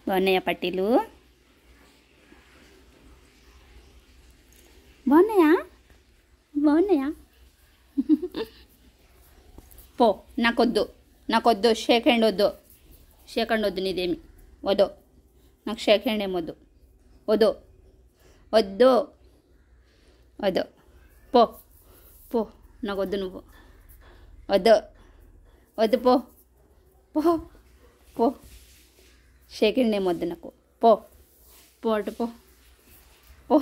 బాగున్నాయా పట్టీలు బాగున్నాయా బాగున్నాయా పో నాకొద్దు నాకొద్దు షేక్ హ్యాండ్ వద్దు షేక్ హ్యాండ్ వద్దు నీదేమి వద్దు నాకు షేక్ హ్యాండ్ ఏమొద్దు వద్దు వద్దు వద్దు పో పో నాకు వద్దు నువ్వు వద్దు వద్దు పో పో పో షేక్ హ్యాండ్ ఏమొద్దు నాకు పో పో అటు పో పో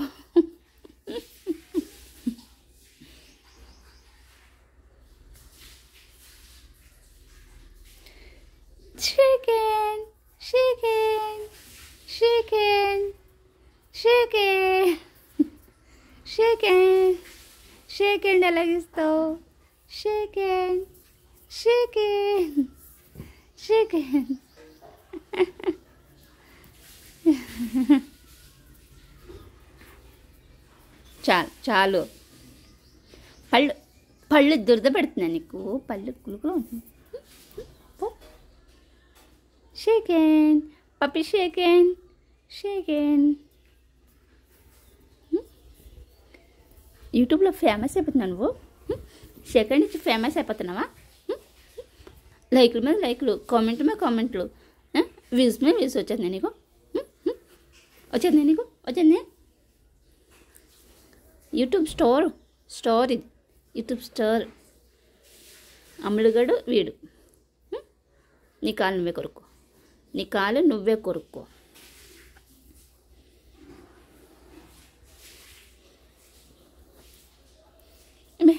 Chicken, chicken, chicken, chicken, chicken, chicken ఎలాగిస్తావు chicken, chicken, chicken. చాలు చాలు పళ్ళు పళ్ళు దురద పెడుతున్నా నీకు పళ్ళు కులుకులో ఉంటుంది పో చికెన్ పప్పి చికెన్ చికెన్ యూట్యూబ్లో ఫేమస్ అయిపోతున్నావు నువ్వు సెకండ్ నుంచి ఫేమస్ అయిపోతున్నావా లైక్ల మీద లైక్లు కామెంట్ మీద కామెంట్లు వ్యూస్ మీద వ్యూస్ వచ్చేది నీకు వచ్చేది నీకు వచ్చింది యూట్యూబ్ స్టోర్ స్టోర్ ఇది యూట్యూబ్ స్టోర్ అమ్ముడుగడు వీడు నీ కాలు నువ్వే కొరుక్కో నీ కాలు నువ్వే కొరుక్కో బే.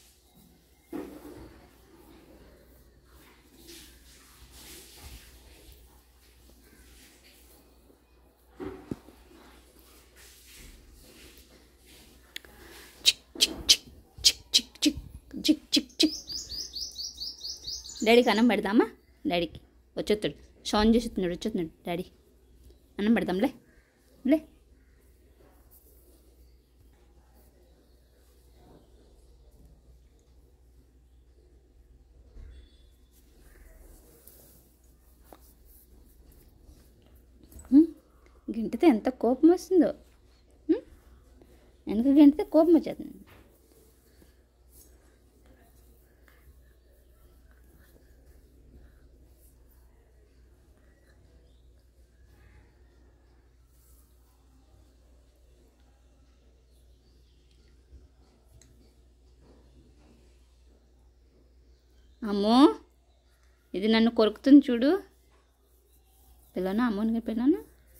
చిక్ చిక్ చిక్ చిక్ చిక్ చిక్ చిక్ చిక్ చిక్ డాడీకి అన్నం పెడదామా డాడీకి వచ్చేస్తాడు షాన్ చేస్తున్నాడు వచ్చేస్తున్నాడు డాడీ అన్నం పెడదాంలే లే హ్మ్, గంటితే ఎంత కోపం వస్తుందో హ్మ్? వెనక గంటితే కోపం వచ్చేస్తుంది అమ్మో ఇది నన్ను కొరుకుతుంది చూడు పిల్లనా అమ్మోనిగా పిల్లనా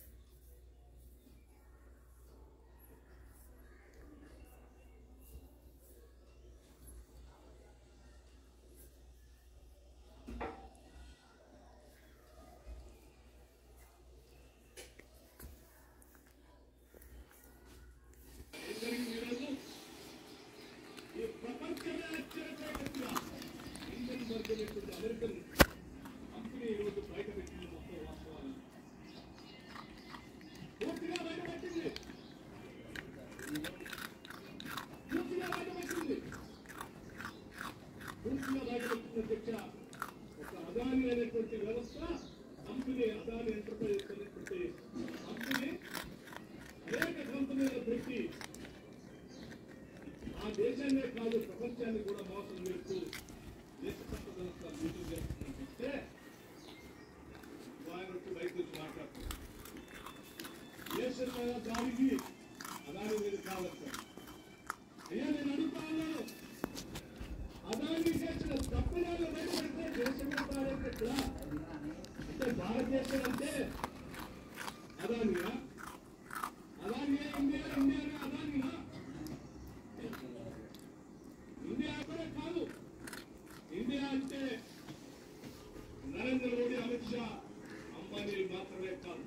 ఇండియా అంటే నరేంద్ర మోడీ అమిత్ షా అంబానీ మాత్రమే కాదు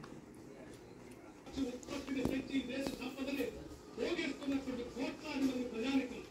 ఉత్పత్తిని పెంచి దేశ సంపదని పోగేస్తున్నటువంటి కోట్లాది మంది ప్రజానికం